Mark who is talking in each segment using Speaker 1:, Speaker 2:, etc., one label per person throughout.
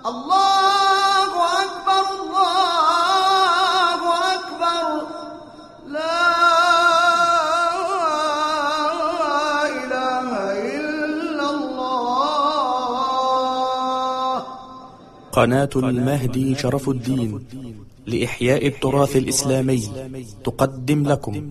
Speaker 1: الله أكبر الله أكبر لا إله إلا الله
Speaker 2: قناة المهدي شرف الدين لإحياء التراث الإسلامي تقدم لكم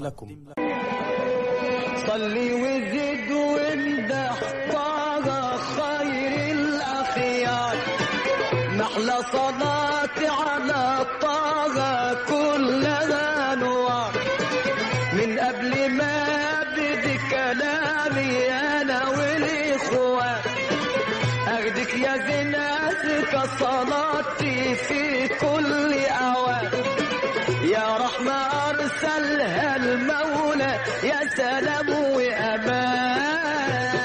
Speaker 3: صلي وزد وامدح طه خير الاخيار محلى صلاتي على طه كلها انوار من قبل ما ابدي كلامي انا والاخوان اخدك يا زناتك صلاتي في كل اوان يا رحمة أرسلها المولى يا سلام وأمان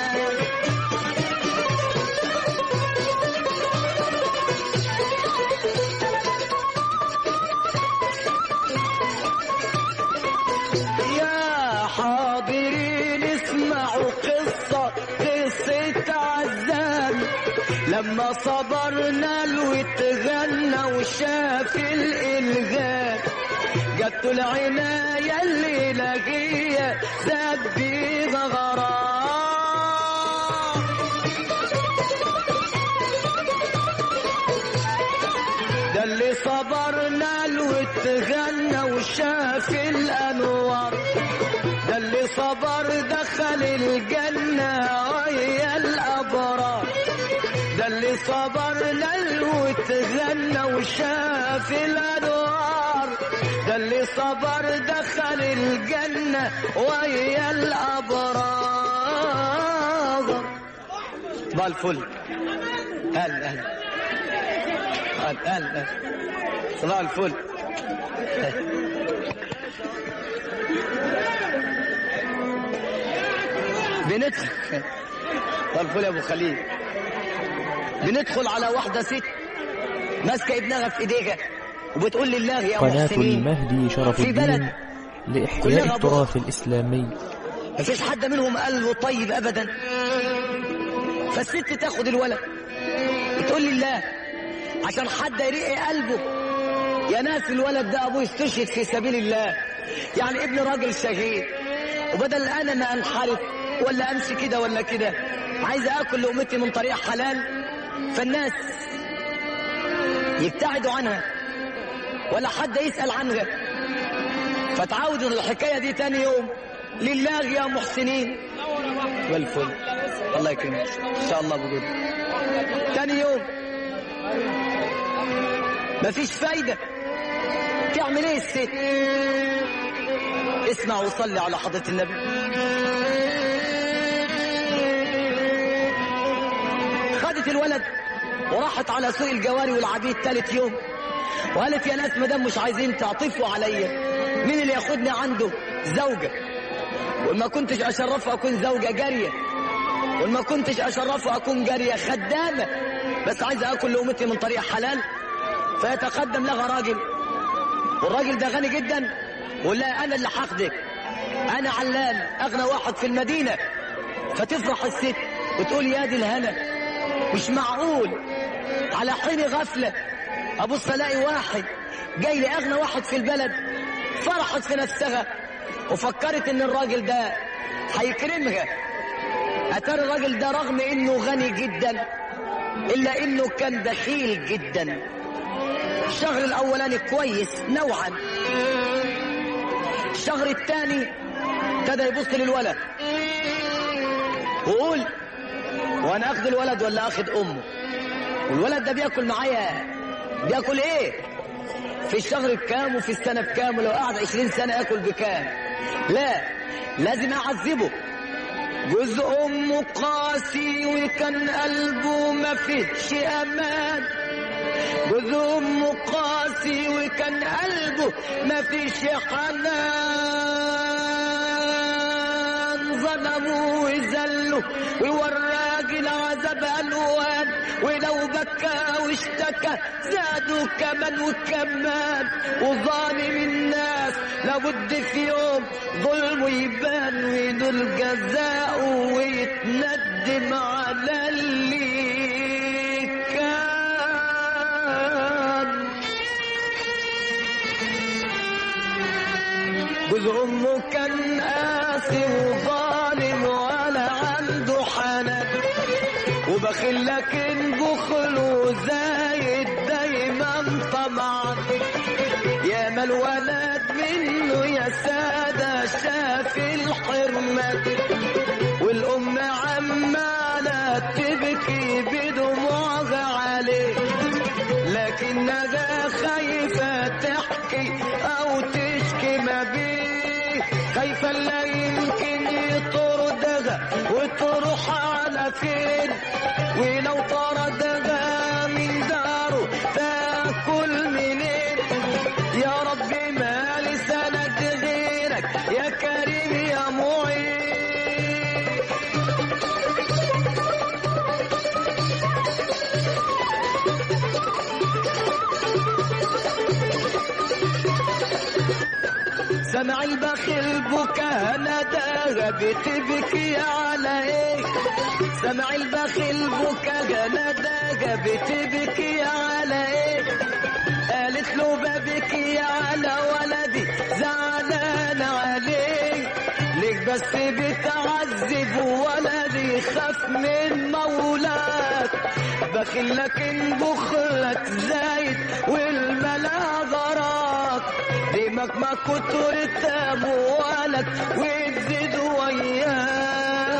Speaker 3: يا حاضرين اسمعوا قصة قصة عذاب لما صبرنا واتغنى وشاف الإلغام جت العناية اللي لقيه زاد بيها غرام ده اللي صبرنا واتغنى وشاف الانوار ده اللي صبر دخل الجنة ويا الابرار ده اللي صبر نل واتغنى وشاف الانوار ده اللي صبر دخل الجنة ويا الابرار صباح الفل هلا هلا هلا هلا صباح الفل بندخل صباح الفل يا ابو خليل بندخل على واحده ست ماسكه ابنها في ايديها وبتقول لله يا
Speaker 2: قناة
Speaker 3: محسنين
Speaker 2: المهدي شرف
Speaker 3: في بلد
Speaker 2: الدين لإحياء
Speaker 3: كلها
Speaker 2: التراث الإسلامي
Speaker 3: مفيش حد منهم قلبه طيب ابدا فالست تاخد الولد بتقول لله عشان حد يريق قلبه يا ناس الولد ده ابوه استشهد في سبيل الله يعني ابن راجل شهيد وبدل انا ما انحرف ولا امشي كده ولا كده عايز اكل لقمتي من طريق حلال فالناس يبتعدوا عنها ولا حد يسال عنها فتعود الحكايه دي تاني يوم لله يا محسنين والفل الله يكرمك ان شاء الله بجد تاني يوم مفيش فايده تعمل ايه الست اسمع وصلي على حضره النبي خدت الولد وراحت على سوق الجواري والعبيد تالت يوم وقالت يا ناس مدام مش عايزين تعطفوا عليا مين اللي ياخدني عنده زوجة وما كنتش أشرفه أكون زوجة جارية وما كنتش أشرفه أكون جارية خدامة بس عايز أكل لقمتي من طريق حلال فيتقدم لها راجل والراجل ده غني جدا ويقول لها أنا اللي هاخدك أنا علان أغنى واحد في المدينة فتفرح الست وتقول يا دي الهنا مش معقول على حين غفلة أبص ألاقي واحد جاي لي أغنى واحد في البلد فرحت في نفسها وفكرت إن الراجل ده هيكرمها أتاري الراجل ده رغم إنه غني جدا إلا إنه كان بخيل جدا الشهر الأولاني كويس نوعا الشهر الثاني ابتدى يبص للولد وقول وانا اخد الولد ولا اخد امه والولد ده بياكل معايا بياكل ايه في الشهر بكام وفي السنه بكام ولو قعد عشرين سنه ياكل بكام لا لازم اعذبه جوز امه قاسي وكان قلبه ما فيهش امان جوز امه قاسي وكان قلبه ما فيش حنان ظلمه وذله ووراج العذاب الوان ولو بكى واشتكى زادوا كمان وكمان وظالم الناس لابد في يوم ظلمه يبان ويدول جزاؤه ويتندم على اللي كان جوز امه كان قاسي وظالم ولا عنده حنان وبخل لكن بخله زايد دايما طمعا يا ما الولد منه يا سادة شاف الحرمان والأم عمالة تبكي بدموعها عليه لكنها خايفة تحكي أو تشكي ما بيه خايفة لا يمكن يطردها وتروح على فين ولو طردها من داره تاكل منين يا رب ما لسانك غيرك يا كريم يا معين سمع البخيل بكى نداها بتبكي على ايه سمع البخيل بكى نداها بتبكي على ايه قالت له ببكي على ولدي زعلان عليه ليك بس بتعذب ولدي خاف من مولاك بخيل لكن بخلك زايد والملا غراك دمك ما كترت اموالك وتزيد وياك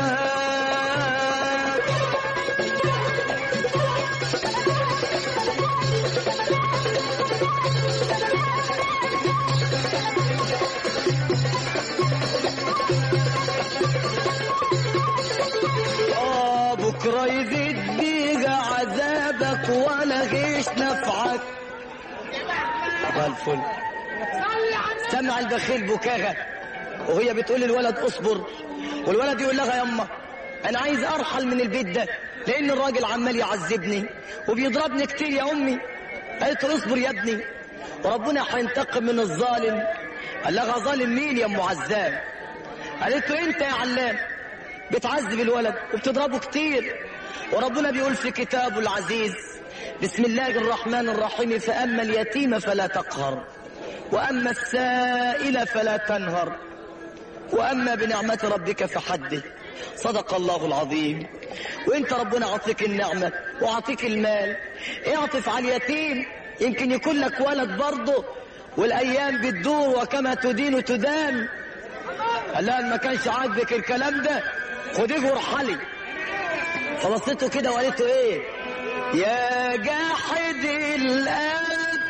Speaker 3: آه بكرة يزيد بيها عذابك ولا غيش نفعك صباح الفل سمع البخيل بكاها وهي بتقول للولد اصبر والولد يقول لها يما انا عايز ارحل من البيت ده لان الراجل عمال يعذبني وبيضربني كتير يا امي قالت له اصبر يا ابني وربنا هينتقم من الظالم قال لها ظالم مين يا ام عزام قالت له انت يا علام بتعذب الولد وبتضربه كتير وربنا بيقول في كتابه العزيز بسم الله الرحمن الرحيم فأما اليتيم فلا تقهر وأما السائل فلا تنهر وأما بنعمة ربك فحدث صدق الله العظيم وانت ربنا عطيك النعمة وعطيك المال اعطف على اليتيم يمكن يكون لك ولد برضه والأيام بتدور وكما تدين تدان قال لها ما كانش عاجبك الكلام ده خديه وارحلي فبصيته كده وقالت له ايه يا جاحد القلب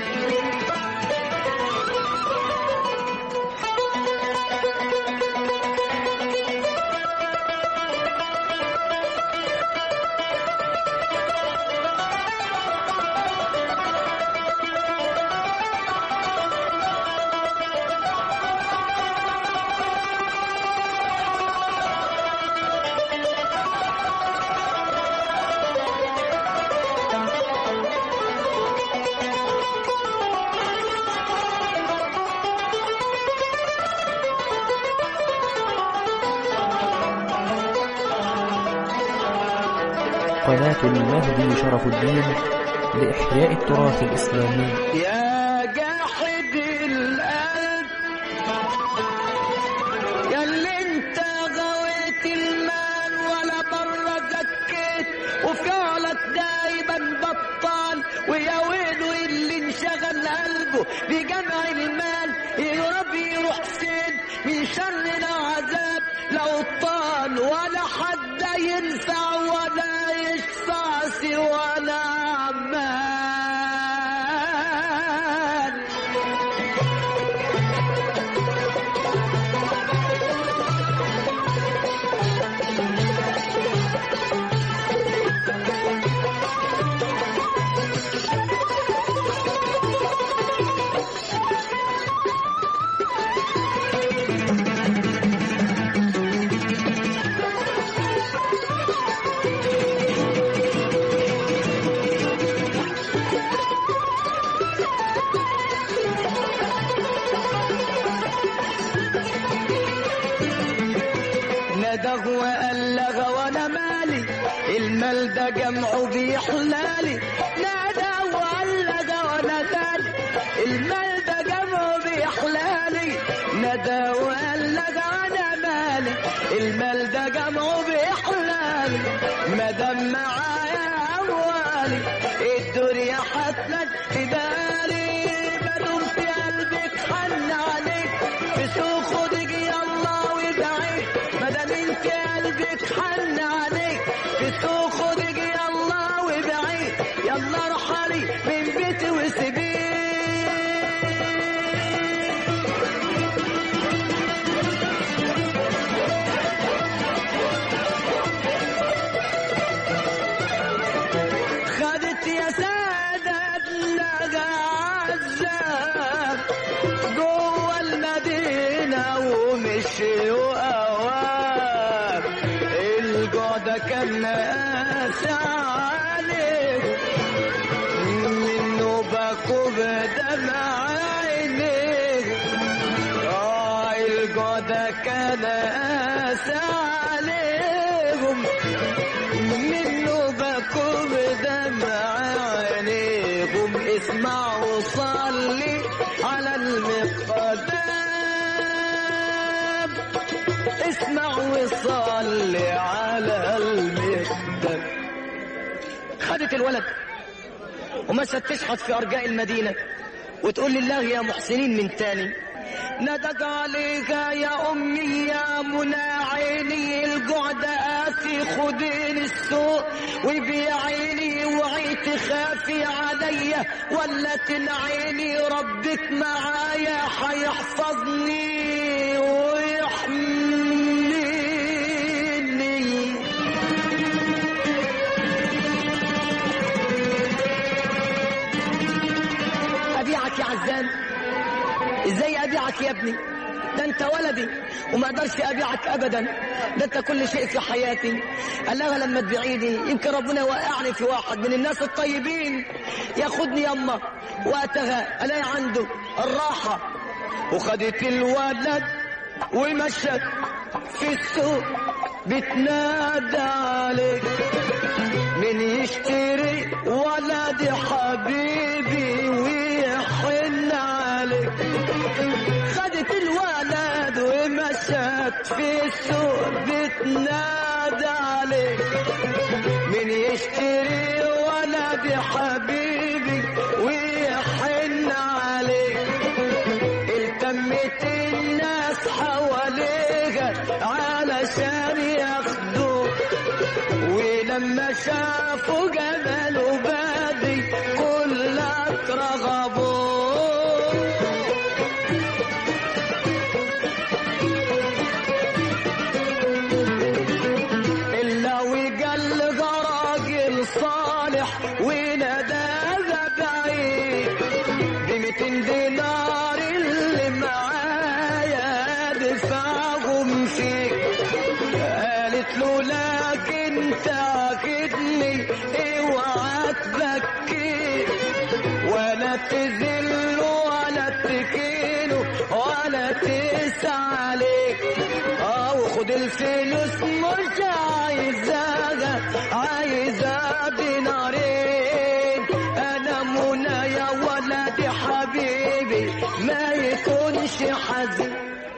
Speaker 2: قناة المهدي شرف الدين لإحياء التراث الإسلامي
Speaker 3: يا جاحد القلب يا اللي انت غويت المال ولا مرة زكيت وفعلك دايما بطال ويا ويله اللي انشغل قلبه بجمع المال يا رب يروح فين من شر العذاب لو طال ولا حد ينفع ولا يشفع سوى عمال ندغ وألغ وانا مالي المال ده جمعه بيحلالي نادى وألغ وانا مالي المال ده جمعه بيحلالي ندى وقال لك انا مالي المال ده جمعه بإحلالي مادام معايا أموالي الدنيا حتلك في بالي بدوم في قلبك حن عليك في سوق خدك يلا وبعيد مادام انت قلبك حن عليك في سوق خدك يلا وبعيد يلا ارحلي من بيتي وسيبيه خدت يا سادة لقى عزاب جوه المدينة ومشيوا أواب الجوع كان قاسي عليه منه بكوب دمع عينيه اه الجوع كان قاسي عليهم منه بكم دمع عينيكم اسمع وصلي على المقدام اسمع وصلي على المقدام خدت الولد ومشت تشحت في أرجاء المدينة وتقول لله يا محسنين من تاني ندق عليك يا أمي يا منى عيني الجعد آسي خدين السوق وبيعيني وعي تخافي عليا ولا تنعيني ربك معايا حيحفظني ويحميني أبيعك يا عزام ازاي ابيعك يا ابني ده انت ولدي وما اقدرش ابيعك ابدا ده انت كل شيء في حياتي قال لها لما تبيعيني يمكن ربنا يوقعني في واحد من الناس الطيبين ياخدني يما وقتها الاقي عنده الراحه وخدت الولد ومشت في السوق بتنادى عليك من يشتري ولد حبيبي ويحن عليك خدت الولد ومشت في السوق بتنادى عليك من يشتري ولد حبيبي ويحن عليك التمت الناس حواليك علشان ياخدوك ولما شافوا جماله بادي كلك رغبوك إلا وقال راجل صالح ونادى بعيد بمتين دينار اللي معايا دفعهم فيك قالت له لكن تعقدني اوعى تبكي ولا تذل ولا تكيله ولا تسعى عليك اه وخد الفلوس مش عايزاها عايزة دينارين انا منى يا ولدي حبيبي ما يكونش حزين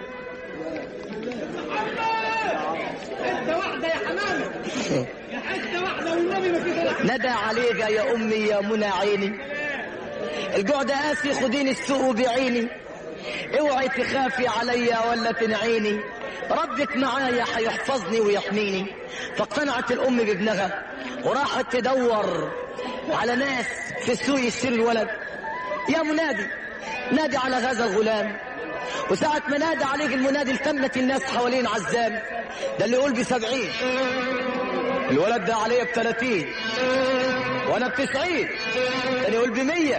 Speaker 4: حته واحده يا حمامه يا حته واحده والنبي ما في غيرها
Speaker 3: ندى عليك يا امي يا منى عيني الجوع ده قاسي خديني السوق بعيني اوعي تخافي عليا ولا تنعيني ربك معايا حيحفظني ويحميني فاقتنعت الام بابنها وراحت تدور على ناس في السوق يشتري الولد يا منادي نادي على هذا الغلام وساعة ما نادى عليك المنادي التمت الناس حوالين عزام ده اللي يقول بسبعين الولد ده عليه بثلاثين وانا بتسعين ده اللي يقول بمية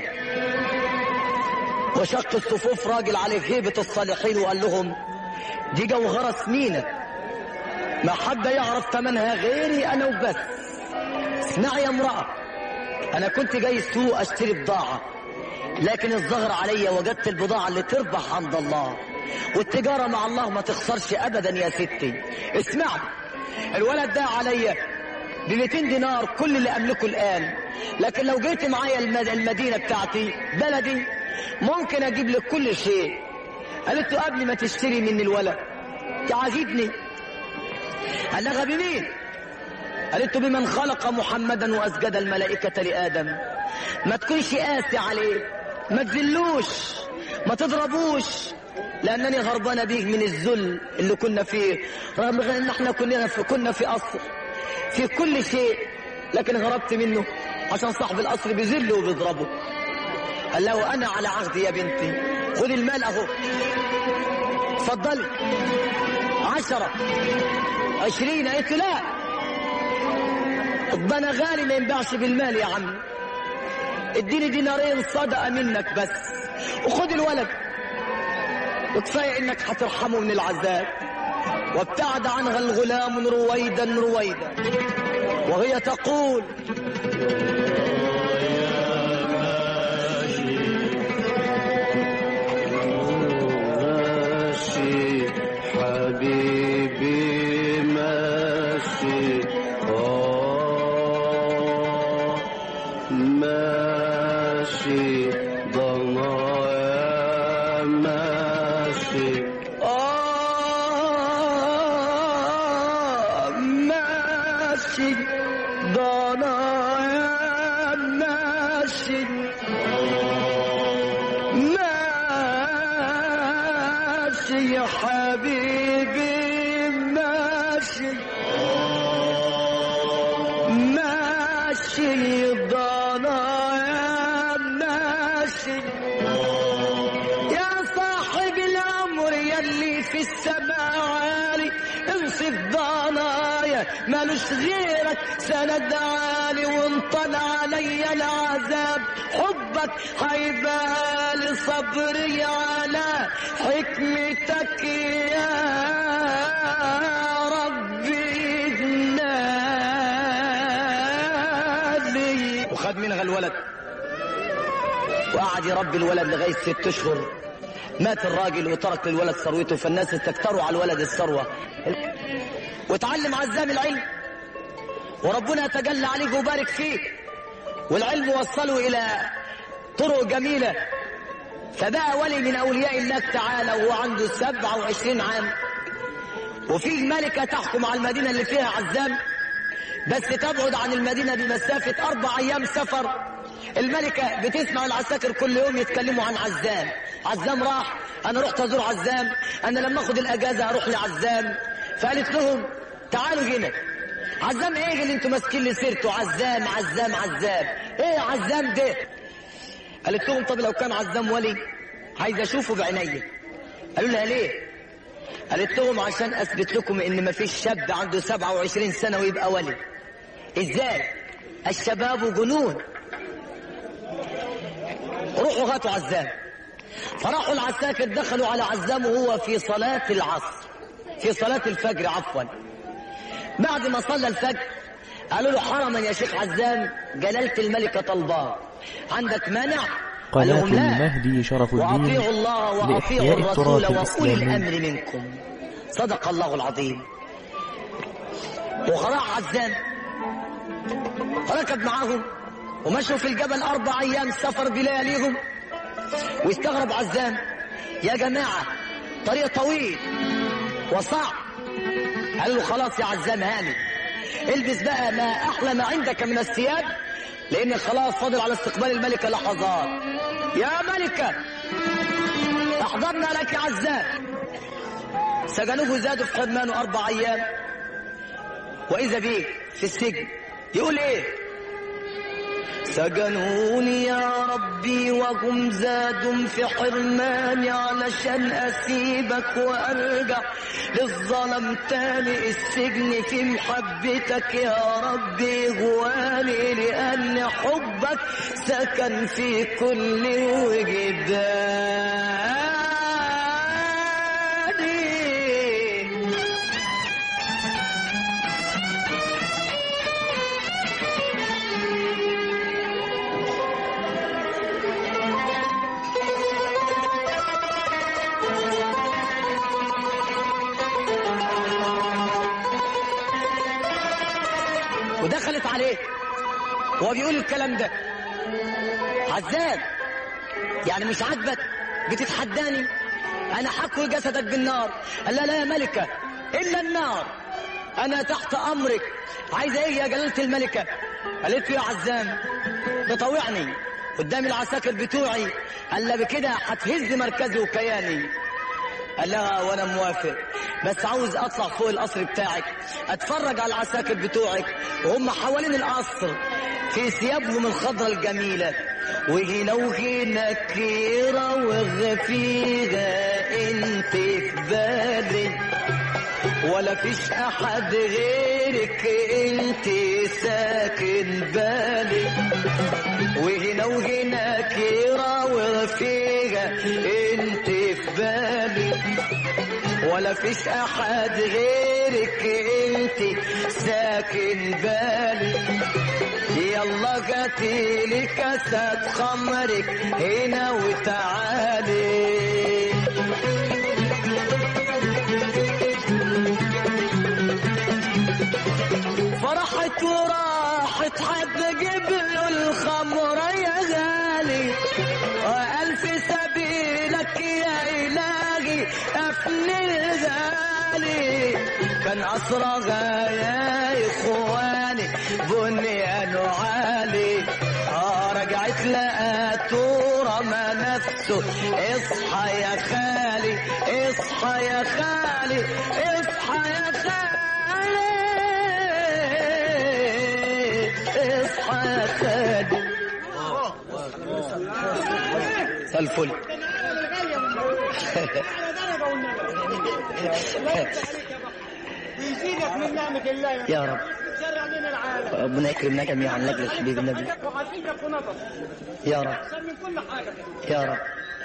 Speaker 3: وشق الصفوف راجل عليه هيبة الصالحين وقال لهم دي جوهرة سمينة ما حد يعرف ثمنها غيري انا وبس اسمعي يا امرأة انا كنت جاي السوق اشتري بضاعة لكن الظهر عليا وجدت البضاعة اللي تربح عند الله والتجارة مع الله ما تخسرش ابدا يا ستي اسمعي الولد ده عليا ب 200 دينار كل اللي املكه الان لكن لو جيت معايا المد- المدينة بتاعتي بلدي ممكن اجيب لك كل شيء قالت له قبل ما تشتري مني الولد يعجبني قال لها بمين قالت له بمن خلق محمدا واسجد الملائكه لادم ما تكونش قاسي عليه ما تذلوش ما تضربوش لانني غربانه بيك من الذل اللي كنا فيه رغم ان احنا كنا في كنا في قصر في كل شيء لكن هربت منه عشان صاحب القصر بيذله وبيضربه قال له وانا على عهدي يا بنتي خذي المال اهو اتفضلي عشرة عشرين قلت له لا ده انا غالي ما ينباعش بالمال يا عم اديني دينارين صدقة منك بس وخد الولد وكفاية انك هترحمه من العذاب وابتعد عنها الغلام رويدا رويدا وهي تقول
Speaker 5: ماشي حبيبي ماشي آه ماشي ضنايا ماشي
Speaker 3: آه ماشي ضنايا ماشي ماشي يا حبيبي ماشي ماشي ضنايا ماشي يا صاحب الامر يلي في السماء عالي انصف ضنايا مالوش غيرك سند عالي وانطل علي العذاب حبك هيبقى صبري على حكمتك يا ربي نادي وخد منها الولد وقعد يربي الولد لغاية ست أشهر مات الراجل وترك للولد ثروته فالناس استكتروا على الولد الثروة وتعلم عزام العلم وربنا يتجلى عليه ويبارك فيه والعلم وصله إلى طرق جميلة فبقى ولي من أولياء الله تعالى وهو عنده 27 عام وفيه ملكة تحكم على المدينة اللي فيها عزام بس تبعد عن المدينة بمسافة أربع أيام سفر الملكة بتسمع العساكر كل يوم يتكلموا عن عزام عزام راح أنا رحت أزور عزام أنا لما أخد الأجازة أروح لعزام فقالت لهم تعالوا هنا عزام إيه اللي أنتوا ماسكين لي سيرته عزام عزام عزام إيه عزام ده قالت لهم طب لو كان عزام ولي عايز أشوفه بعيني قالوا لها ليه قالت لهم عشان اثبت لكم ان مفيش شاب عنده 27 سنه ويبقى ولي ازاي الشباب جنون روحوا هاتوا عزام فراحوا العساكر دخلوا على عزام وهو في صلاة العصر في صلاة الفجر عفوا بعد ما صلى الفجر قالوا له حرما يا شيخ عزام جلالة الملكة طلباه عندك مانع قال
Speaker 2: قناة
Speaker 3: لهم لا
Speaker 2: المهدي شرف الدين
Speaker 3: وأطيعوا الله وأطيعوا
Speaker 2: لإحياء
Speaker 3: الرسول
Speaker 2: التراث
Speaker 3: وأولي
Speaker 2: الإسلامي
Speaker 3: الأمر منكم صدق الله العظيم وخراع عزام ركب معاهم ومشوا في الجبل أربع أيام سفر بلياليهم واستغرب عزام يا جماعة طريق طويل وصعب قال له خلاص يا عزام هاني البس بقى ما أحلى ما عندك من الثياب لأن خلاص فاضل على استقبال الملكة لحظات يا ملكة أحضرنا لك عزام سجنوه زادوا في حرمانه أربع أيام وإذا بيه في السجن يقول إيه سجنوني يا ربي وهم زادوا في حرماني علشان أسيبك وأرجع للظلم تاني السجن في محبتك يا ربي غواني لأن حبك سكن في كل وجداني ودخلت عليه وهو بيقول الكلام ده عزام يعني مش عاجبك بتتحداني انا حكوي جسدك بالنار قال لا لا يا ملكة الا النار انا تحت امرك عايزه ايه يا جلالة الملكة قالت له يا عزام تطوعني قدام العساكر بتوعي قال لها بكده هتهز مركزي وكياني قال لها وانا موافق بس عاوز اطلع فوق القصر بتاعك اتفرج على العساكر بتوعك وهم حوالين القصر في ثيابهم الخضراء الجميلة وهنا وهنا كيرة وغفيرة انت في بالي ولا فيش احد غيرك انت ساكن بالي وهنا وهنا كيرة وغفيرة انت في بالي ولا فيش احد غيرك انت ساكن بالي يلا غتيلي كاسات خمرك هنا وتعالي فرحت وراحت حد جيب له الخمرة يا غالي وألف سبيلك يا إلهي أفني الغالي كان أسرها يا إخواني بنيان عالي آه رجعت لقى رمى نفسه اصحى يا خالي اصحى يا خالي اصحى يا خالي اصحى يا خالي مساء الفل
Speaker 4: ويزيدك من نعمة الله
Speaker 3: يا رب
Speaker 4: شرع لنا العالم
Speaker 3: ربنا يكرمنا جميعا لاجل حبيب النبي
Speaker 4: وعافيتك ونظر
Speaker 3: يا رب
Speaker 4: احسن من كل حاجة
Speaker 3: يا رب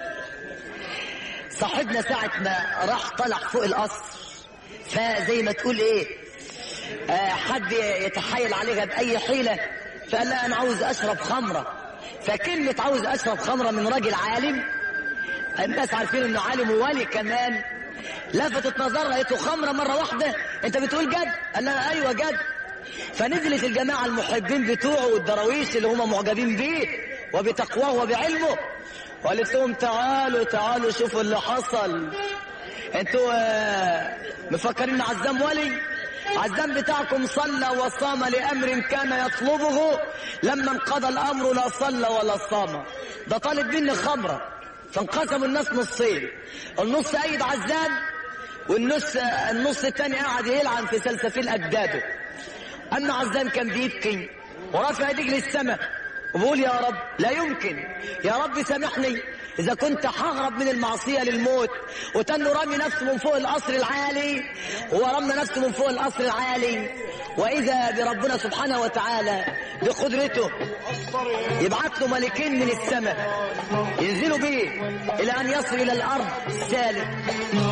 Speaker 3: صاحبنا ساعة ما راح طلع فوق القصر فزي ما تقول ايه آه حد يتحايل عليها بأي حيلة فقال لها أنا عاوز أشرب خمرة فكلمة عاوز أشرب خمرة من راجل عالم الناس عارفين إنه عالم وولي كمان لفتت نظرها لقيته خمرة مرة واحدة أنت بتقول جد؟ قال لها أيوة جد فنزلت الجماعة المحبين بتوعه والدراويش اللي هم معجبين بيه وبتقواه وبعلمه وقالت لهم تعالوا تعالوا شوفوا اللي حصل انتوا آه، مفكرين عزام ولي عزام بتاعكم صلى وصام لأمر كان يطلبه لما انقضى الأمر لا صلى ولا صام ده طالب مني خمرة فانقسموا الناس نصين النص أيد عزام والنص النص التاني قاعد يلعن في سلسفيل أجداده أما عزام كان بيبكي ورافع ايديه للسماء وبقول يا رب لا يمكن يا رب سامحني إذا كنت ههرب من المعصية للموت وتنه رمي نفسه من فوق القصر العالي هو رمى نفسه من فوق القصر العالي وإذا بربنا سبحانه وتعالى بقدرته يبعث له ملكين من السماء ينزلوا بيه إلى أن يصل إلى الأرض سالم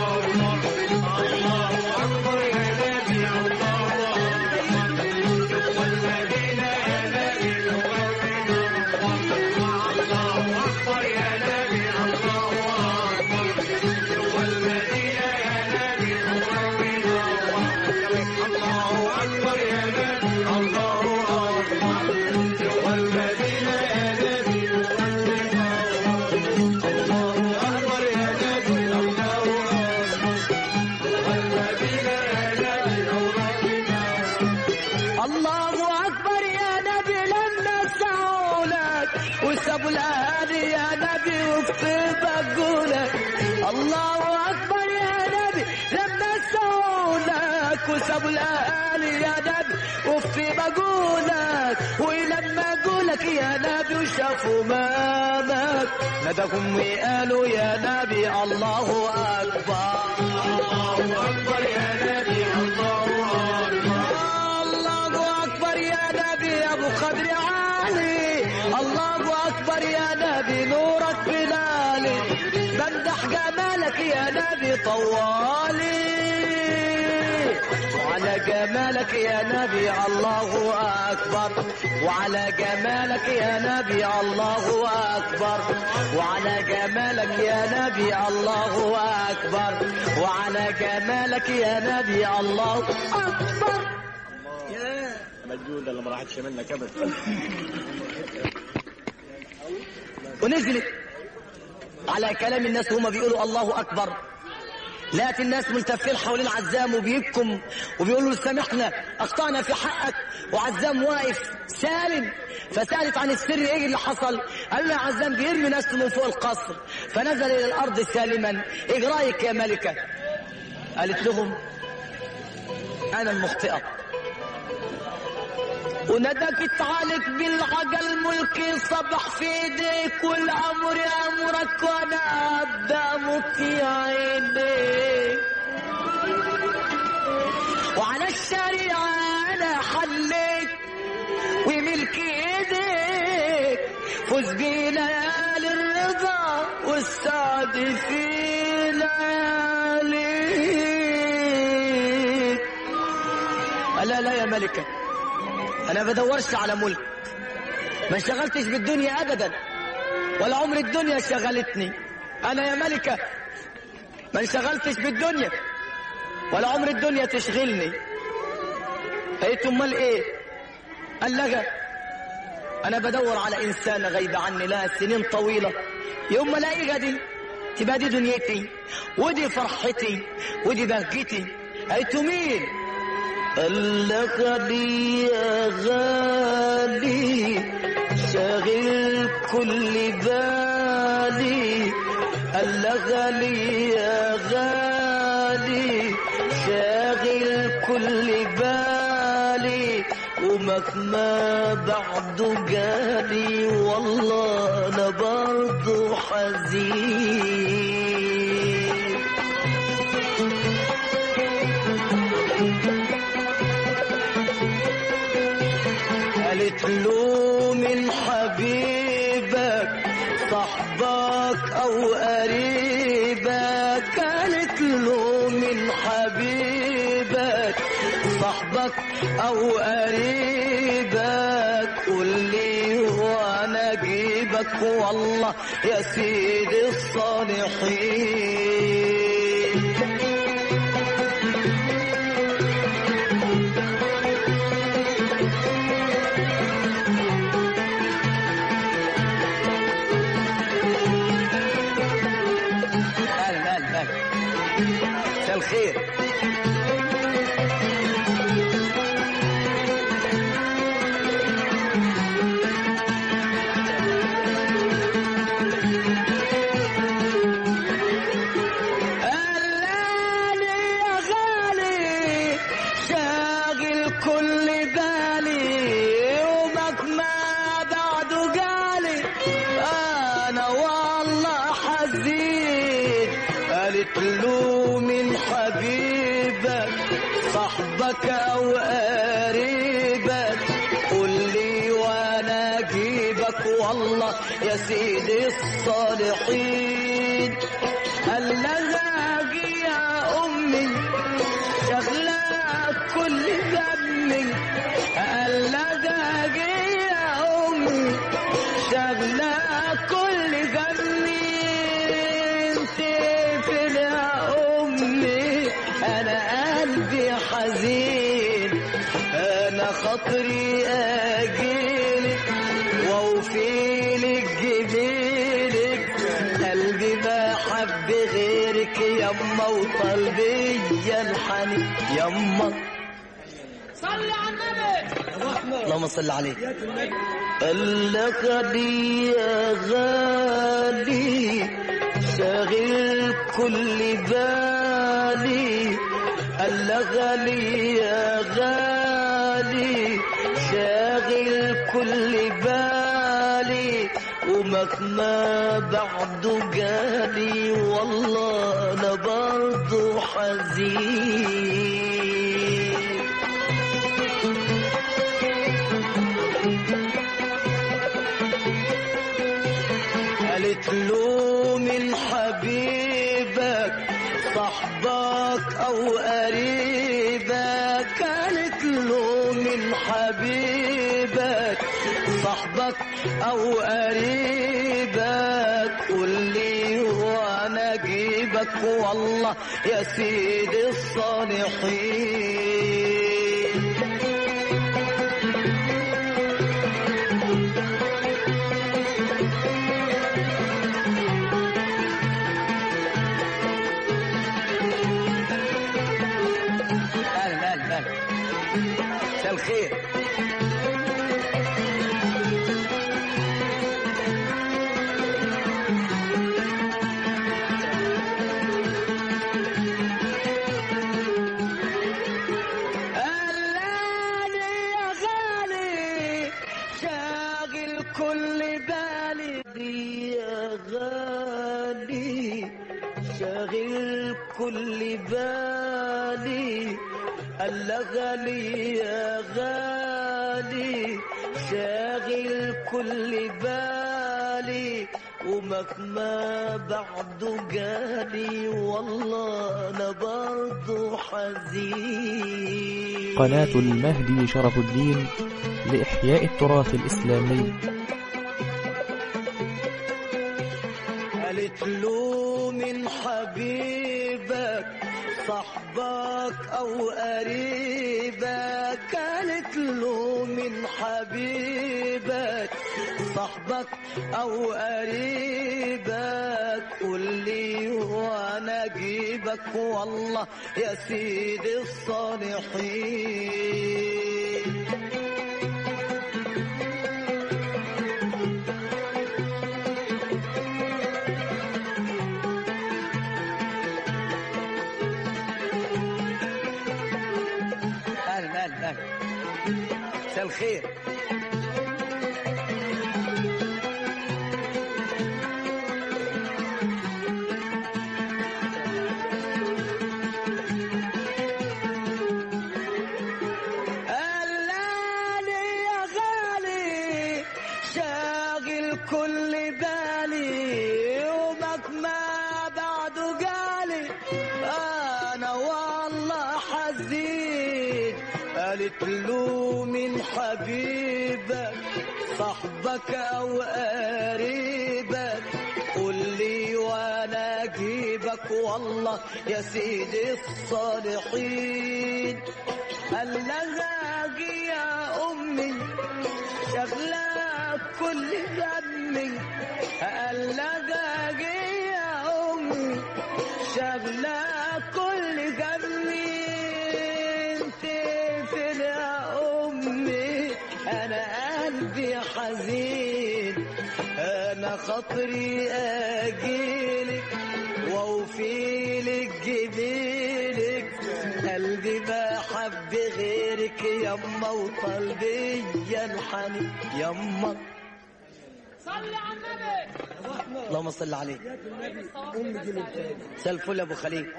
Speaker 3: الله أكبر يا نبي لما سعولك وسابوا الأهالي يا نبي وفي بقولك الله أكبر يا نبي لما سعولك وسابوا الأهالي يا نبي وفي بقولك ولما أقولك يا نبي وشافوا مامك ندهم وقالوا يا نبي الله أكبر الله أكبر يا نبي الله الله أكبر يا نبي يا أبو قدر عالي الله أكبر يا نبي نورك بلالي بمدح جمالك يا نبي طوالي وعلى جمالك يا نبي الله أكبر وعلى جمالك يا نبي الله أكبر وعلى جمالك يا نبي الله أكبر وعلى جمالك يا نبي الله أكبر
Speaker 5: مجهودة اللي ما راحتش منك ابدا
Speaker 3: ونزلت على كلام الناس وهم بيقولوا الله أكبر لقت الناس ملتفين حوالين عزام وبيبكم وبيقولوا له سامحنا اخطانا في حقك وعزام واقف سالم فسالت عن السر ايه اللي حصل قال له يا عزام بيرمي نفسه من فوق القصر فنزل الى الارض سالما ايه رايك يا ملكه قالت لهم انا المخطئه وندكت عليك بالعجل ملكي صبح في ايديك والامر امرك وانا قدامك يا عيني وعلى الشريعة انا حليت وملكي ايديك فوز بليالي الرضا والسعد في لياليك لا لا يا ملكه انا بدورش على ملك ما انشغلتش بالدنيا ابدا ولا عمر الدنيا شغلتني انا يا ملكة ما انشغلتش بالدنيا ولا عمر الدنيا تشغلني قلت امال ايه قال لها انا بدور على انسانة غايبة عني لها سنين طويلة يوم ما الاقيها دي تبقى دي دنيتي ودي فرحتي ودي بهجتي قلت مين الغالي يا غالي شاغل كل بالي الغالي يا غالي شاغل كل بالي ومهما بعده جالي والله انا برضه حزين قالت له من حبيبك صاحبك او قريبك قالت له من حبيبك صاحبك او قريبك قول لي وانا اجيبك والله يا سيدي الصالحين اهلا اهلا اهلا مساء الخير قالالي يا غالي شاغل كل بالي يومك ما بعده جالي انا والله حزين قالت له من حبيبك صاحبك او قريبك قول لي وانا اجيبك والله يا سيدي الصالحين قال لها اجي يا امي شغلة كل دمي قال لها اجي يا امي شغلة كل دمي انت فين يا امي انا قلبي حزين انا خاطري اجيلك واوفيلك جميلك قلبي ما حب غيرك يما وقلبي الحنين يما
Speaker 4: صلي على النبي
Speaker 3: اللهم صل عليه قال لك دي يا غالي شاغل كل بالي قال لك غالي يا غالي شاغل كل بالي ومهما بعده جالي والله انا برضه حزين قالت له من حبيبك صاحبك او قريبك قالت له من حبيبك صاحبك او قريبك قول لي وانا اجيبك والله يا سيدي الصالحين غالي يا غالي شاغل كل بالي قال غالي يا غالي شاغل كل بالي ومهما بعده جالي والله انا برضه حزين
Speaker 2: قناة المهدي شرف الدين لإحياء التراث الإسلامي
Speaker 3: قالت له من حبيبك صاحبك او قريبك قالت له من حبيبك صاحبك او قريبك قول لي وانا اجيبك والله يا سيدي الصالحين اهلا اهلا اهلا مساء الخير قلالي يا غالي شاغل كل بالي ومك ما بعده قالي انا والله حزين قالت له من حبيبك صاحبك او قريبك قول لي وانا اجيبك والله يا سيدي الصالحين قال لها أجي يا امي شغلة كل همي قال لها أجي يا امي شغلة كل همي انت فين يا امي انا قلبي حزين انا خاطري اجيلك واوفيلك جميلك قلبي ما حب غيرك يما وقلبي الحنين يما
Speaker 4: صلي على النبي
Speaker 3: اللهم صل عليه مساء الفل يا ابو خليل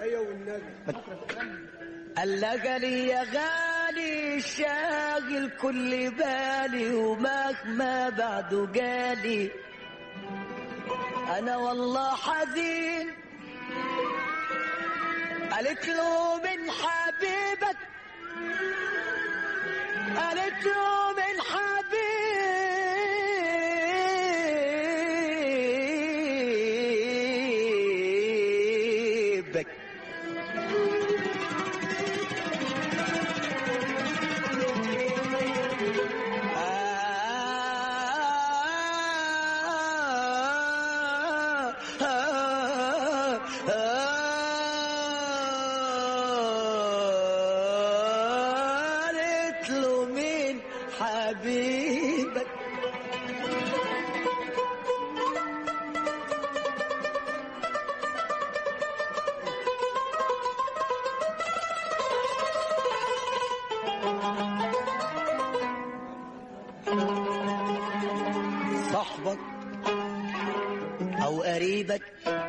Speaker 3: قال لك لي يا غالي شاغل كل بالي ومهما بعده جالي انا والله حزين قالت له من حبيبك قالت له من حبيبك قالت له مين حبيبك صاحبك او قريبك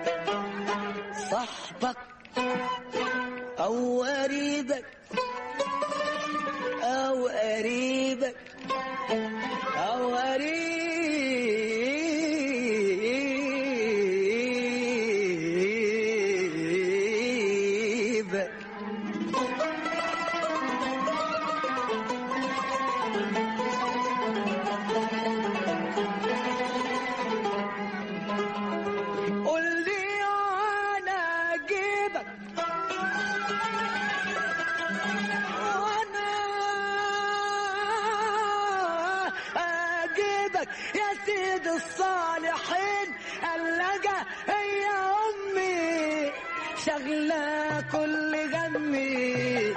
Speaker 3: صاحبك او قريبك او قريبك او قريبك قول لي انا اجيبك وانا اجيبك يا سيد الصالحين اللجا هي امي شغله كل غمي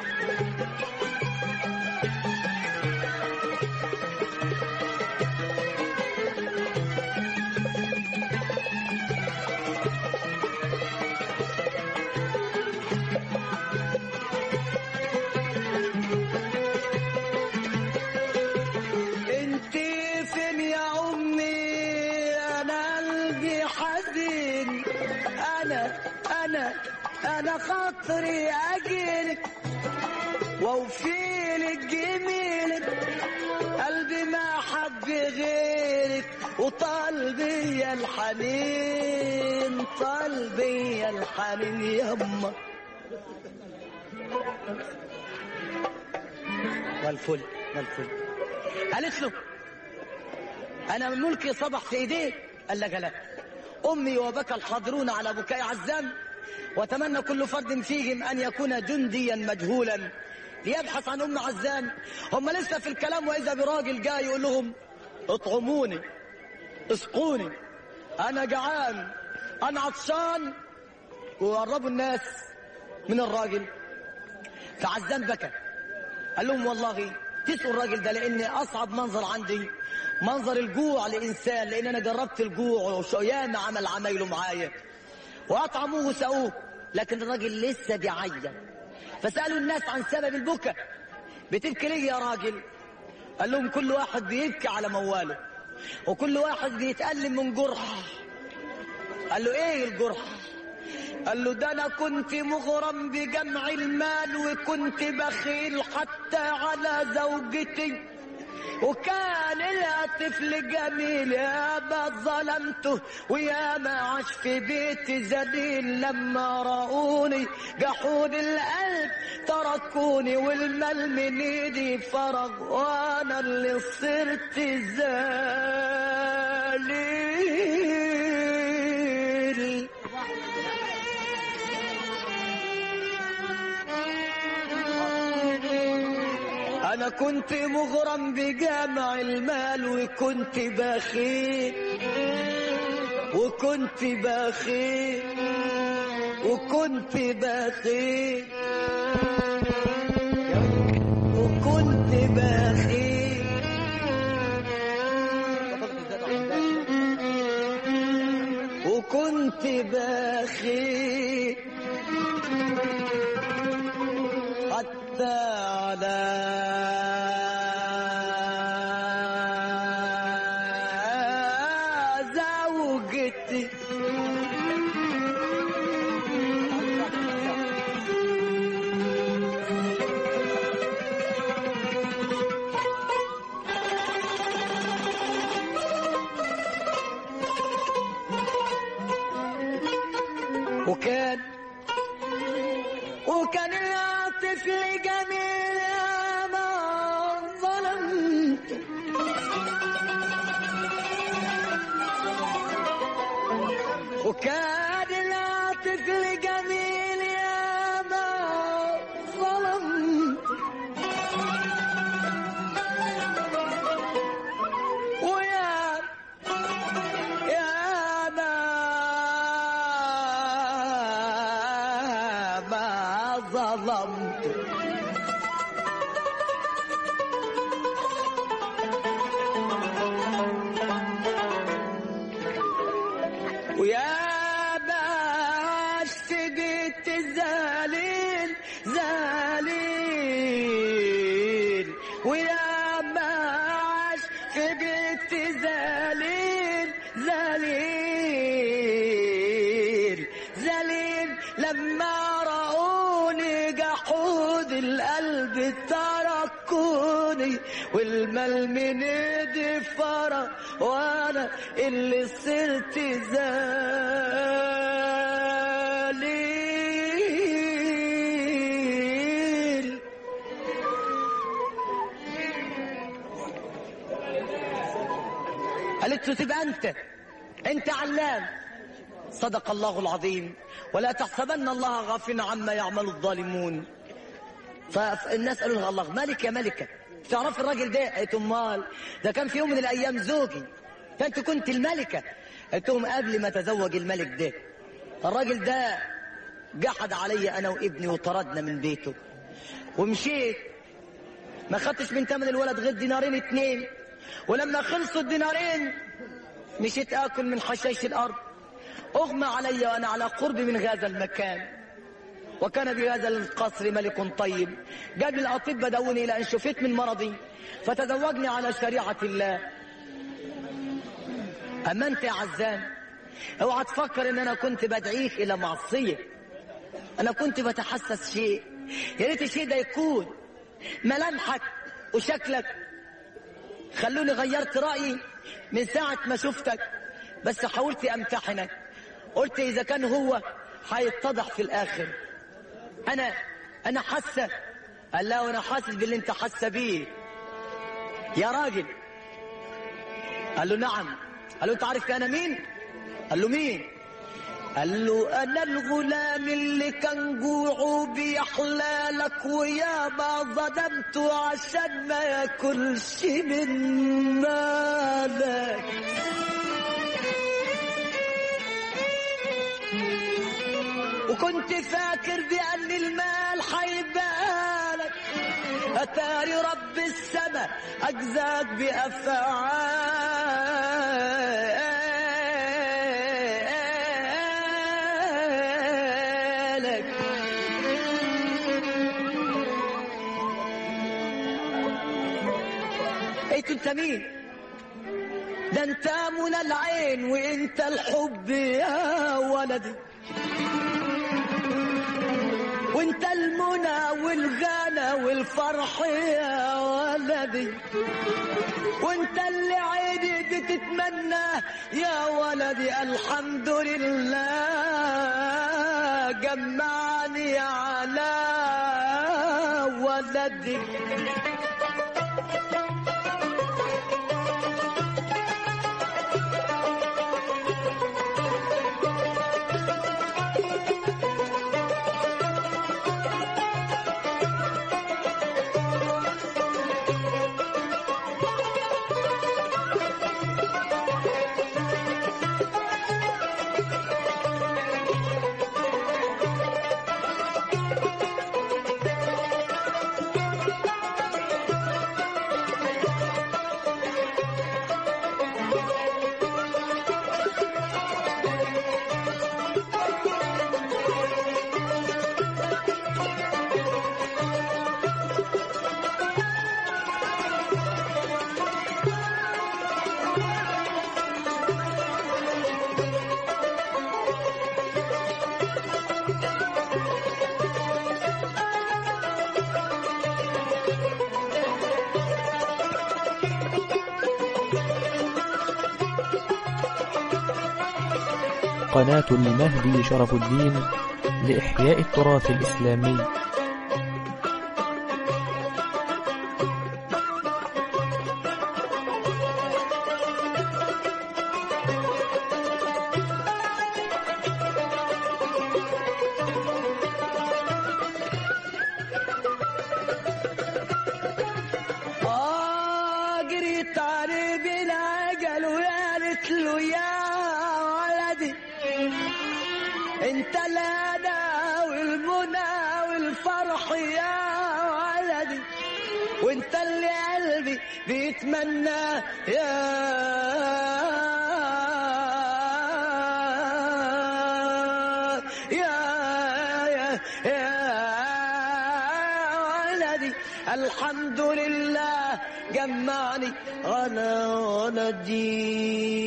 Speaker 3: انت فين يا امي انا قلبي حزين انا انا انا خاطري اجيلك واوفيلك جميلك قلبي ما حب غيرك وطالبي الحنين طالبي الحنين يما والفل والفل قالت له انا من ملكي صبح في ايديك قال لك لا امي وبكى الحاضرون على بكاء عزام وتمنى كل فرد فيهم ان يكون جنديا مجهولا ليبحث عن ام عزام هم لسه في الكلام واذا براجل جاي يقول لهم اطعموني اسقوني انا جعان انا عطشان وقربوا الناس من الراجل فعزام بكى قال لهم والله تسقوا الراجل ده لان اصعب منظر عندي منظر الجوع لانسان لان انا جربت الجوع وياما عمل عمايله معايا واطعموه وسقوه لكن الراجل لسه بيعيط فسالوا الناس عن سبب البكا بتبكي ليه يا راجل قال لهم كل واحد بيبكي على مواله وكل واحد بيتألم من جرح قال له ايه الجرح قال له ده انا كنت مغرم بجمع المال وكنت بخيل حتى على زوجتي وكان لها طفل جميل يا ما ظلمته ويا ما عاش في بيتي ذليل لما رأوني جحود القلب تركوني والمال من ايدي فرغ وانا اللي صرت ذليل انا كنت مغرم بجمع المال وكنت بخيل وكنت بخيل وكنت بخيل وكنت بخيل وكنت بخيل حتى على زوجتي وكان وكان يا طفل جميل يا ما ظلمت وكان يا طفل جميل يا ما ظلمت ويا يا ما ما ظلمت ويا باش بيت زالين زالين ويا باش في بيت زالين زالين زالين لما رأوني جحود القلب تركوني والمال من ايدي فرق وانا اللي صرت ذليل قالت له تبقى انت انت علام صدق الله العظيم ولا تحسبن الله غافلا عما يعمل الظالمون فالناس قالوا لها الله مالك يا ملكة تعرف الراجل ده قالت امال ده كان في يوم من الايام زوجي فانت كنت الملكة قلت لهم قبل ما تزوج الملك ده الراجل ده جحد علي انا وابني وطردنا من بيته ومشيت ما خدتش من تمن الولد غير دينارين اتنين ولما خلصوا الدينارين مشيت اكل من حشائش الارض اغمى علي وانا على قرب من هذا المكان وكان بهذا القصر ملك طيب جاب الاطباء دعوني الى ان شفيت من مرضي فتزوجني على شريعه الله اما انت يا عزام اوعى تفكر ان انا كنت بدعيك الى معصيه انا كنت بتحسس شيء يا ريت الشيء ده يكون ملامحك وشكلك خلوني غيرت رايي من ساعه ما شفتك بس حاولت امتحنك قلت اذا كان هو هيتضح في الاخر انا انا حاسه قال لا وانا حاسس باللي انت حاسه بيه يا راجل قال له نعم قال له انت عارف انا مين قال له مين قال له انا الغلام اللي كان جوعه بيحلالك وياما ظلمته عشان ما ياكلش من مالك وكنت فاكر بأن المال حيبالك أتاري رب السماء أجزاك بأفعالك ايت انت مين ده انت منى العين وانت الحب يا ولدي وانت المنى والغنى والفرح يا ولدي وانت اللي عيني بتتمنى يا ولدي الحمد لله جمعني على ولدي
Speaker 2: قناة المهدي شرف الدين لإحياء التراث الإسلامي
Speaker 3: آه جريت عليه بالعجل وقالت له يا ولدي انت الهنا والمنى والفرح يا ولدي وانت اللي قلبي بيتمنى يا يا يا يا ولدي الحمد لله جمعني انا ولدي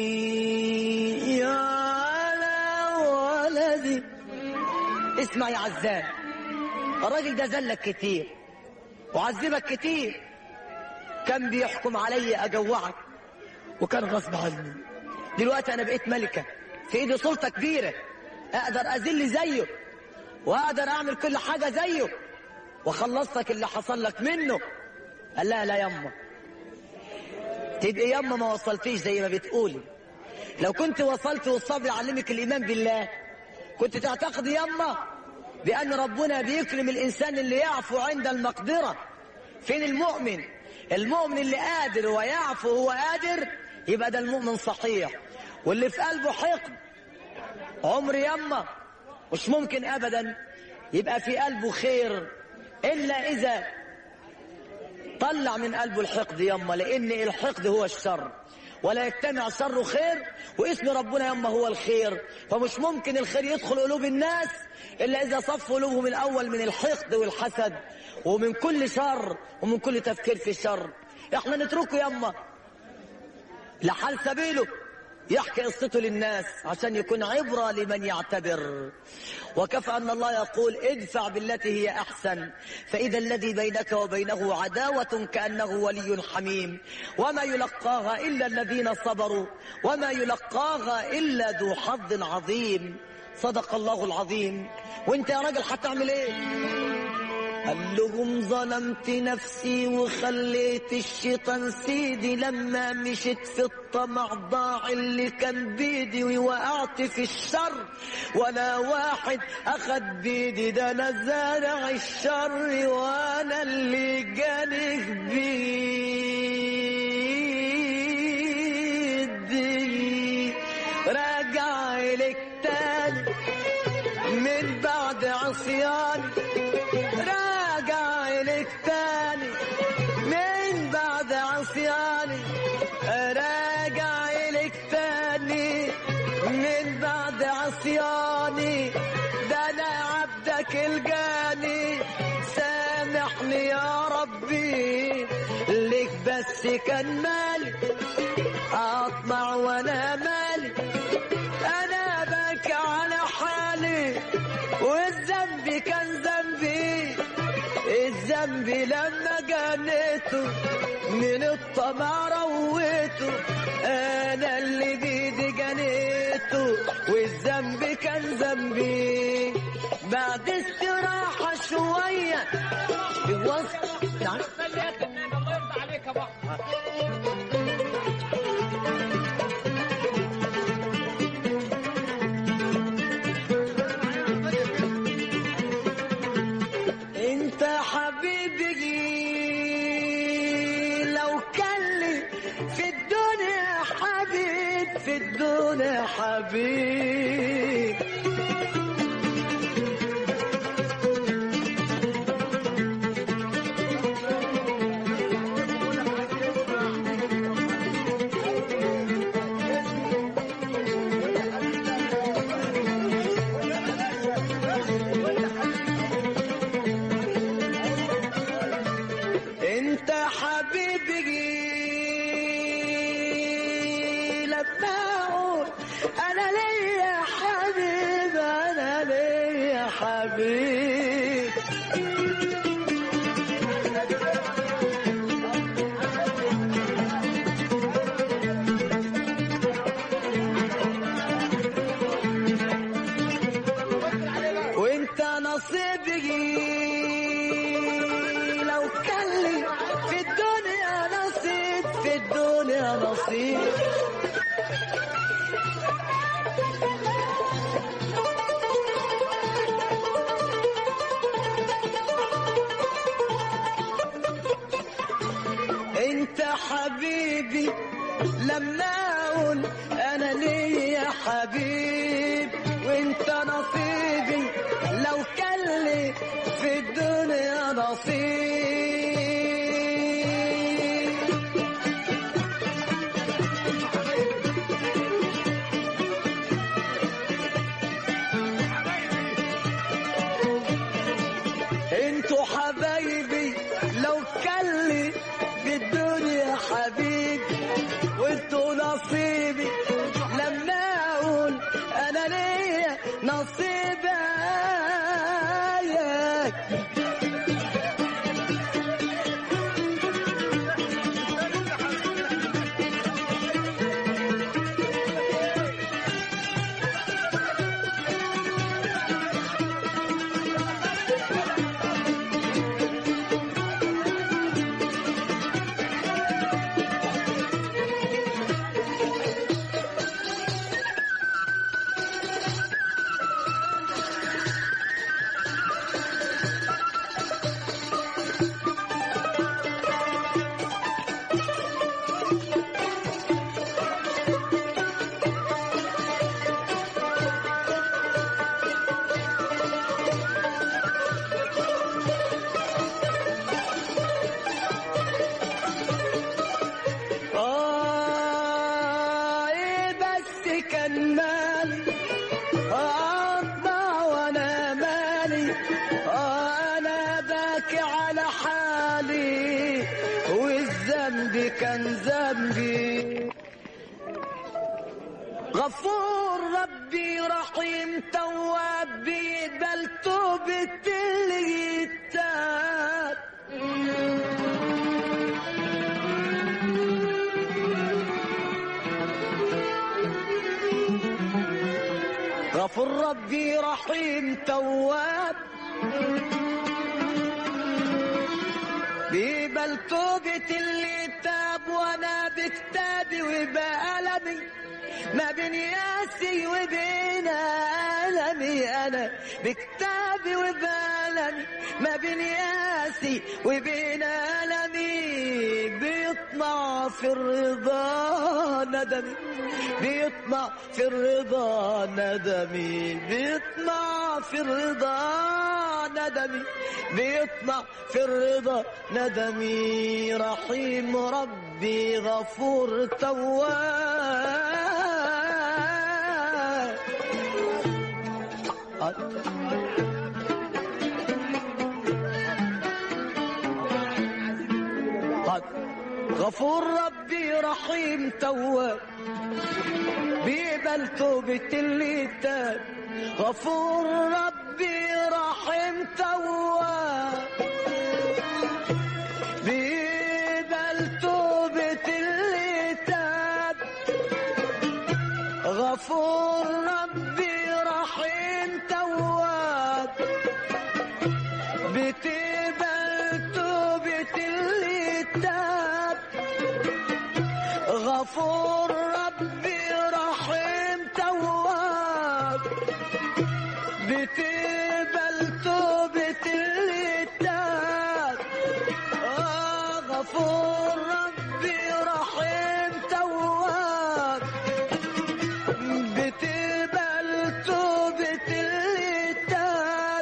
Speaker 3: يا أنا ولدي اسمع يا عزام الراجل ده ذلك كتير وعذبك كتير كان بيحكم عليا اجوعك وكان غصب عني دلوقتي انا بقيت ملكه في ايدي سلطه كبيره اقدر اذل زيه واقدر اعمل كل حاجه زيه وخلصتك اللي حصل لك منه قال لا لا يما تبقى يما ما وصلتيش زي ما بتقولي لو كنت وصلت والصبر يعلمك الايمان بالله كنت تعتقد يما بان ربنا بيكرم الانسان اللي يعفو عند المقدره فين المؤمن المؤمن اللي قادر ويعفو هو قادر يبقى ده المؤمن صحيح واللي في قلبه حقد عمر يما مش ممكن ابدا يبقى في قلبه خير الا اذا طلع من قلبه الحقد يما لان الحقد هو الشر ولا يجتمع شر خير واسم ربنا يما هو الخير فمش ممكن الخير يدخل قلوب الناس الا اذا صف قلوبهم الاول من الحقد والحسد ومن كل شر ومن كل تفكير في الشر احنا نتركه يما لحال سبيله يحكي قصته للناس عشان يكون عبرة لمن يعتبر وكفى أن الله يقول ادفع بالتي هي أحسن فإذا الذي بينك وبينه عداوة كأنه ولي حميم وما يلقاها إلا الذين صبروا وما يلقاها إلا ذو حظ عظيم صدق الله العظيم وانت يا راجل هتعمل ايه قال لهم ظلمت نفسي وخليت الشيطان سيدي لما مشيت في الطمع ضاع اللي كان بيدي ووقعت في الشر ولا واحد اخد بيدي ده انا زارع الشر وانا اللي جاني بيدي راجع لك تاني من بعد عصياني راجع لك تاني من بعد عصياني راجع لك تاني من بعد عصياني ده انا عبدك الجاني سامحني يا ربي لك بس كان مالي اطمع وانا مالي انا بكى على حالي والذنب كان ذنبي الذنب لما جنيته من الطمع رويته انا اللي بيدي جنيته والذنب كان ذنبي بعد استراحة شوية بوسط نعم
Speaker 4: خليك النعمة الله يرضى عليك يا بابا
Speaker 3: انت حبيبي لو كان لي في الدنيا حبيب في الدنيا حبيب انت حبيبي لما اقول انا ليا حبيب انا ليا حبيب وانت نصيبي لو كان لي في الدنيا نصيب في الدنيا نصيب انت حبيبي لما اقول انا ليا حبيب وانت نصيبي لو كان لي في الدنيا نصيب انتوا حبايبي لو كان لي في الدنيا حبيب وانتوا نصيبي لما اقول انا ليا نصيبك آه إيه بس كان مالي أطمع وأنا مالي آه أنا باكي على حالي والذنب كان ذنبي غفور ربي رحيم تواب بيقبل توبة اللي يتاب غفور ربي رحيم تواب بيقبل توبة اللي تاب وانا بكتابي وبألمي ما بين ياسي وبين ألمي أنا بكتابي وبألمي ما بين ياسي وبين ألمي بيطمع في الرضا ندمي بيطمع في الرضا ندمي بيطمع في الرضا ندمي بيطمع في الرضا ندمي رحيم ربي غفور تواب غفور ربي رحيم تواب بيقبل توبة اللي تاب غفور ربي رحيم تواب بيقبل توبة اللي تاب غفور ربي رحيم تواب بتقبل توبة اللي تاب غفور ربي رحيم تواب بتقبل توبة اللي تاب آه غفور ربي رحيم تواب بتقبل توبة اللي تاب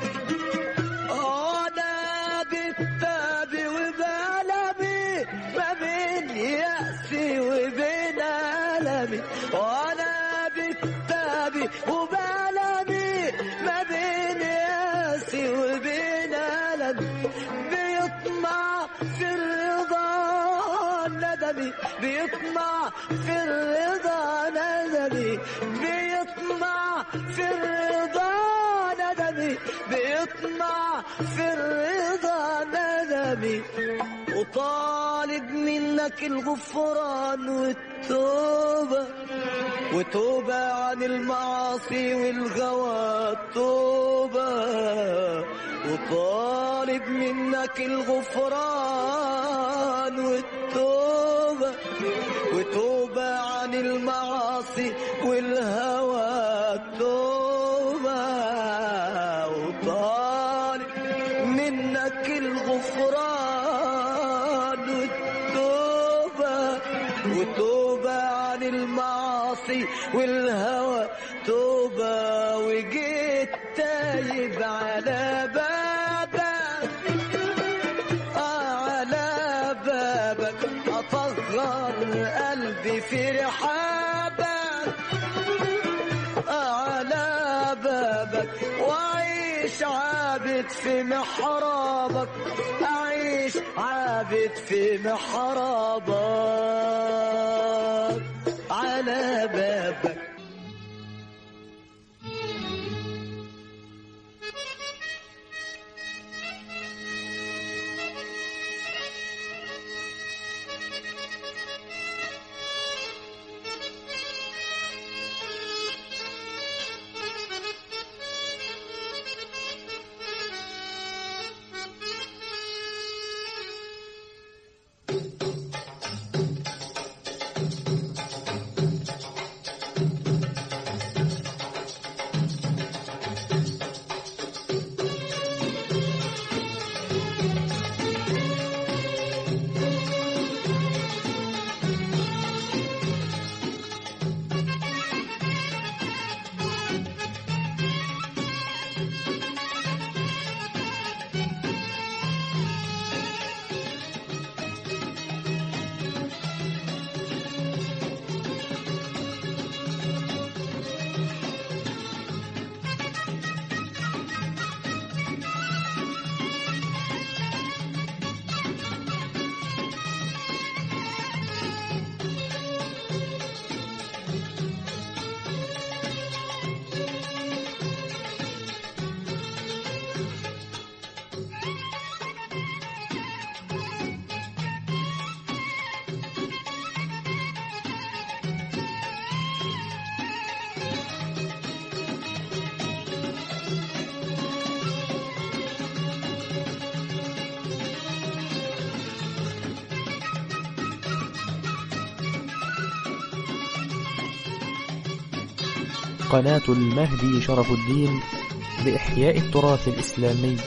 Speaker 3: انا بالتاب وبألمي ما بين يأسي وبين ألمي وانا بالتاب وبألمي ما بين يأسي وبين ألمي بيطمع في الرضا ندمي بيطمع في الرضا ندمي بيطمع في الرضا ندمي بيطمع في الرضا ندمي وطالب منك الغفران والتوبة وتوبة عن المعاصي والغوى توبة وطالب منك الغفران والتوبة وتوبة عن المعاصي والهوى توبة وطالب منك الغفران والتوبة وتوبة عن المعاصي والهوى توبة وجيت تايب على بابك على بابك أطهر قلبي في رحابك على بابك وأعيش عابد في محرابك أعيش عابد في محرابك على بابك
Speaker 2: قناة المهدي شرف الدين لإحياء التراث الإسلامي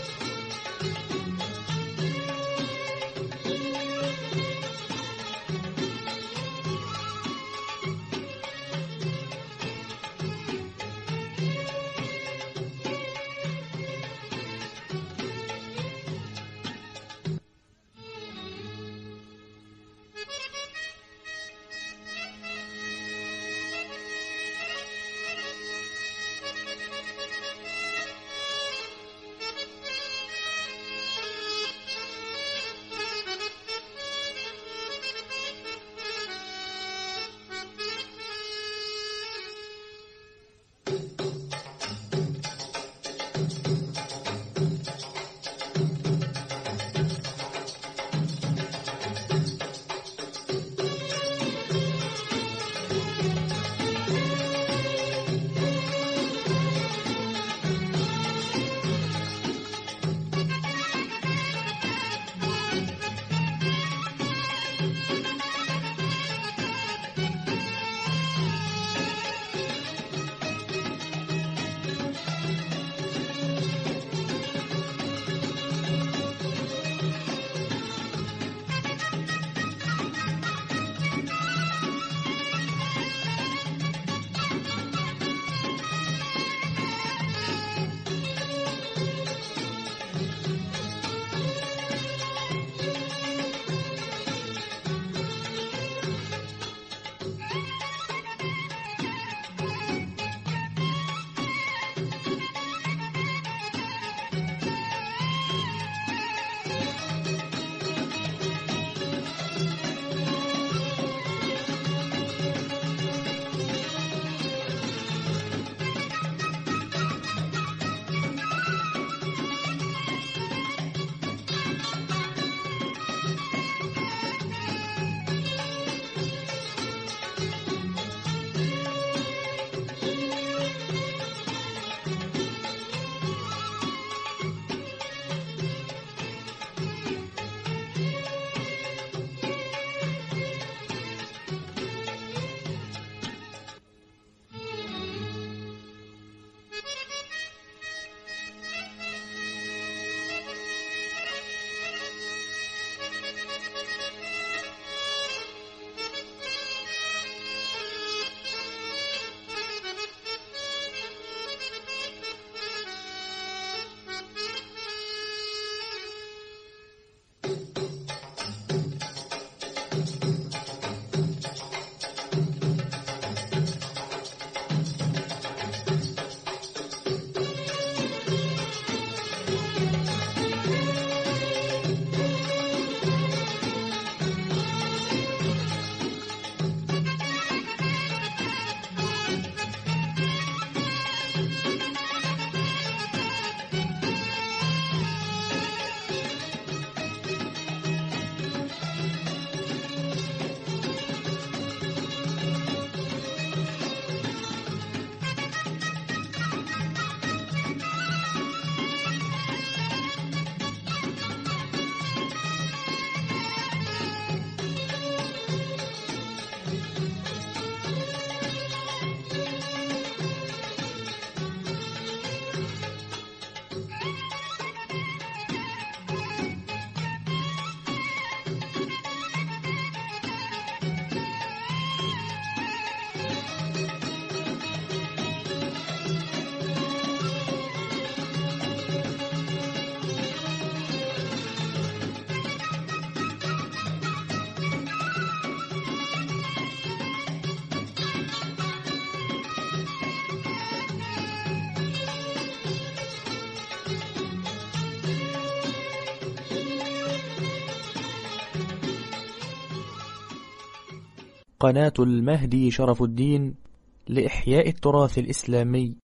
Speaker 2: قناة المهدي شرف الدين لإحياء التراث الإسلامي